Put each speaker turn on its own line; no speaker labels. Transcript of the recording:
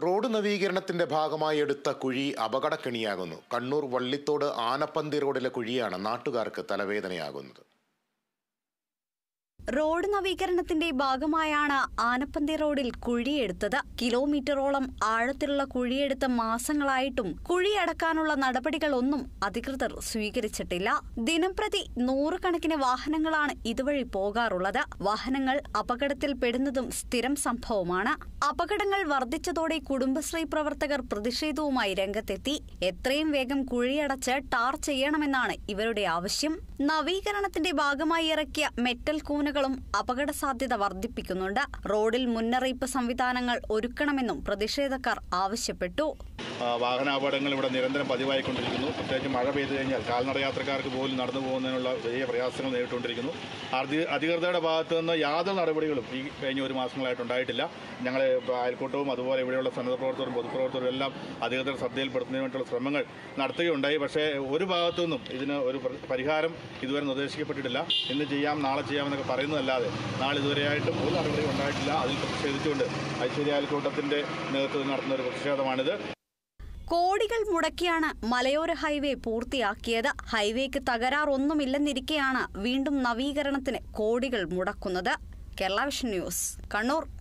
road നവീകരണത്തിന്റെ ഭാഗമായി എടുത്ത കുഴി അപകടക്കെണിയാകുന്നു കണ്ണൂർ വള്ളിത്തോട് ആനപ്പന്തി റോഡിലെ കുഴിയാണ് നാട്ടുകാർക്ക് തലവേദനയാകുന്നത്
റോഡ് നവീകരണത്തിന്റെ ഭാഗമായാണ് ആനപ്പന്തി റോഡിൽ കുഴിയെടുത്തത് കിലോമീറ്ററോളം ആഴത്തിലുള്ള കുഴിയെടുത്ത മാസങ്ങളായിട്ടും കുഴിയടക്കാനുള്ള നടപടികളൊന്നും അധികൃതർ സ്വീകരിച്ചിട്ടില്ല ദിനംപ്രതി നൂറുകണക്കിന് വാഹനങ്ങളാണ് ഇതുവഴി പോകാറുള്ളത് വാഹനങ്ങൾ അപകടത്തിൽപ്പെടുന്നതും സ്ഥിരം സംഭവമാണ് അപകടങ്ങൾ വർദ്ധിച്ചതോടെ കുടുംബശ്രീ പ്രവർത്തകർ പ്രതിഷേധവുമായി രംഗത്തെത്തി എത്രയും വേഗം കുഴിയടച്ച് ടാർ ചെയ്യണമെന്നാണ് ഇവരുടെ ആവശ്യം നവീകരണത്തിന്റെ ഭാഗമായി ഇറക്കിയ മെറ്റൽ കൂനകളും അപകട സാധ്യത വർദ്ധിപ്പിക്കുന്നുണ്ട് റോഡിൽ മുന്നറിയിപ്പ് സംവിധാനങ്ങൾ ഒരുക്കണമെന്നും പ്രതിഷേധക്കാർ ആവശ്യപ്പെട്ടു
ആ, വാഹനാപകടങ്ങൾ ഇവിടെ നിരന്തരം പതിവായിക്കൊണ്ടിരിക്കുന്നു പ്രത്യേകിച്ച് മഴ പെയ്തു കഴിഞ്ഞാൽ കാൽനട യാത്രക്കാർക്ക് പോലും നടന്നു പോകുന്നതിനുള്ള വലിയ പ്രയാസങ്ങൾ നേരിട്ടുകൊണ്ടിരിക്കുന്നു അധി- അധികൃതരുടെ ഭാഗത്തു നിന്ന് യാതൊരു നടപടികളും ഈ കഴിഞ്ഞ ഒരു മാസങ്ങളായിട്ട് ഉണ്ടായിട്ടില്ല ഞങ്ങൾ അയൽക്കൂട്ടവും അതുപോലെ ഇവിടെയുള്ള സന്നദ്ധ പ്രവർത്തകരും പൊതുപ്രവർത്തകരും എല്ലാം അധികൃതർ ശ്രദ്ധയിൽപ്പെടുത്തുന്നതിന് വേണ്ടിയുള്ള ശ്രമങ്ങൾ നടത്തുകയുണ്ടായി പക്ഷേ ഒരു ഭാഗത്തു നിന്നും ഇതിന് ഒരു പ്ര- പരിഹാരം ഇതുവരെ നിർദ്ദേശിക്കപ്പെട്ടിട്ടില്ല ഇന്ന് ചെയ്യാം നാളെ ചെയ്യാമെന്നൊക്കെ പറയുന്നതല്ലാതെ നാളെ ഇതുവരെയായിട്ടും ഒരു നടപടിയും ഉണ്ടായിട്ടില്ല അതിൽ പ്രതിഷേധിച്ചുകൊണ്ട് ഐശ്വര്യ അയൽക്കൂട്ടത്തിൻ്റെ നേതൃത്വത്തിൽ നടത്തുന്ന ഒരു പ്രതിഷേധമാണിത്
കോടികൾ മുടക്കിയാണ് മലയോര ഹൈവേ പൂർത്തിയാക്കിയത് ഹൈവേക്ക് തകരാറൊന്നുമില്ലെന്നിരിക്കെയാണ് വീണ്ടും നവീകരണത്തിന് കോടികൾ മുടക്കുന്നത് കേരള വിഷൻ ന്യൂസ് കണ്ണൂർ